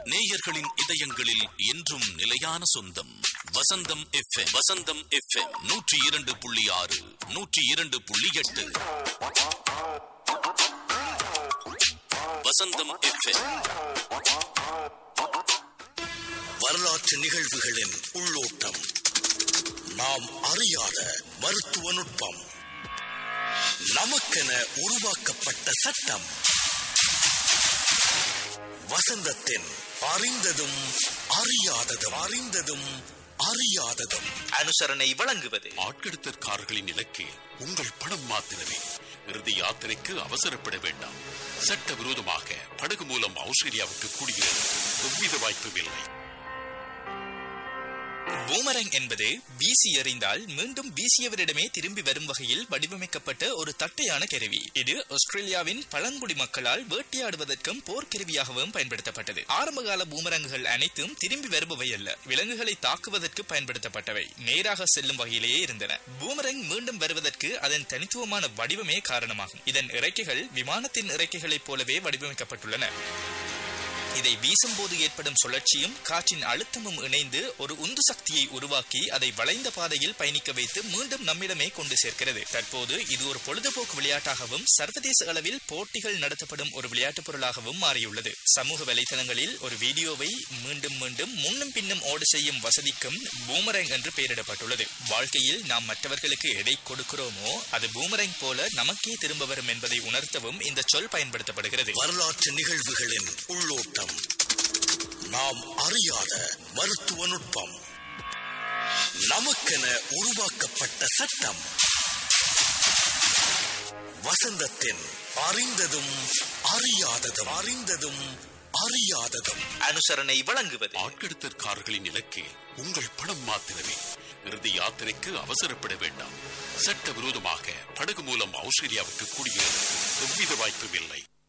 நேயர்களின் இதயங்களில் என்றும் நிலையான சொந்தம் வசந்தம் எஃப்எம் வசந்தம் எஃப்எம் நூற்றி இரண்டு புள்ளி ஆறு நூற்றி இரண்டு புள்ளி எட்டு வசந்தம் எஃப்எம் வரலாற்று நிகழ்வுகளின் உள்ளோட்டம் நாம் அறியாத மருத்துவ நுட்பம் நமக்கென உருவாக்கப்பட்ட சட்டம் வசந்தத்தின் அறிந்ததும் அறியாததும் அறிந்ததும் அறியாததும் அனுசரணை வழங்குவது ஆட்கெடுத்தற்காரர்களின் இலக்கு உங்கள் பணம் மாத்திரமே இறுதி யாத்திரைக்கு அவசரப்பட வேண்டாம் சட்டவிரோதமாக படகு மூலம் ஆஸ்திரேலியாவுக்கு குடியேற எவ்வித வாய்ப்பும் இல்லை பூமரங் என்பது வீசி எறிந்தால் மீண்டும் வீசியவரிடமே திரும்பி வரும் வகையில் வடிவமைக்கப்பட்ட ஒரு தட்டையான கருவி இது ஆஸ்திரேலியாவின் பழங்குடி மக்களால் வேட்டையாடுவதற்கும் போர்க்கருவியாகவும் பயன்படுத்தப்பட்டது ஆரம்பகால பூமரங்குகள் அனைத்தும் திரும்பி வருபவை அல்ல விலங்குகளை தாக்குவதற்கு பயன்படுத்தப்பட்டவை நேராக செல்லும் வகையிலேயே இருந்தன பூமரங் மீண்டும் வருவதற்கு அதன் தனித்துவமான வடிவமே காரணமாகும் இதன் இறக்கைகள் விமானத்தின் இறக்கைகளைப் போலவே வடிவமைக்கப்பட்டுள்ளன இதை வீசும்போது ஏற்படும் சுழற்சியும் காற்றின் அழுத்தமும் இணைந்து ஒரு உந்து சக்தியை உருவாக்கி அதை வளைந்த பாதையில் பயணிக்க வைத்து மீண்டும் நம்மிடமே கொண்டு சேர்க்கிறது தற்போது இது ஒரு பொழுதுபோக்கு விளையாட்டாகவும் சர்வதேச அளவில் போட்டிகள் நடத்தப்படும் ஒரு விளையாட்டுப் பொருளாகவும் மாறியுள்ளது சமூக வலைதளங்களில் ஒரு வீடியோவை மீண்டும் மீண்டும் முன்னும் பின்னும் ஓடு செய்யும் வசதிக்கும் பூமரங் என்று பெயரிடப்பட்டுள்ளது வாழ்க்கையில் நாம் மற்றவர்களுக்கு எதை கொடுக்கிறோமோ அது பூமரங் போல நமக்கே திரும்ப வரும் என்பதை உணர்த்தவும் இந்த சொல் பயன்படுத்தப்படுகிறது வரலாற்று நிகழ்வுகளின் உள்ளோட்டம் நாம் அறியாத மருத்துவ நுட்பம் நமக்கென உருவாக்கப்பட்ட சட்டம் வசந்தத்தின் அறிந்ததும் அறியாததும் அறிந்ததும் அறியாததும் அனுசரணை வழங்குவது ஆட்கெடுத்தற்காரர்களின் இலக்கு உங்கள் பணம் மாத்திரமே இறுதி யாத்திரைக்கு அவசரப்பட வேண்டாம் சட்டவிரோதமாக படகு மூலம் ஆஸ்திரேலியாவுக்கு குடியேற எவ்வித வாய்ப்பும் இல்லை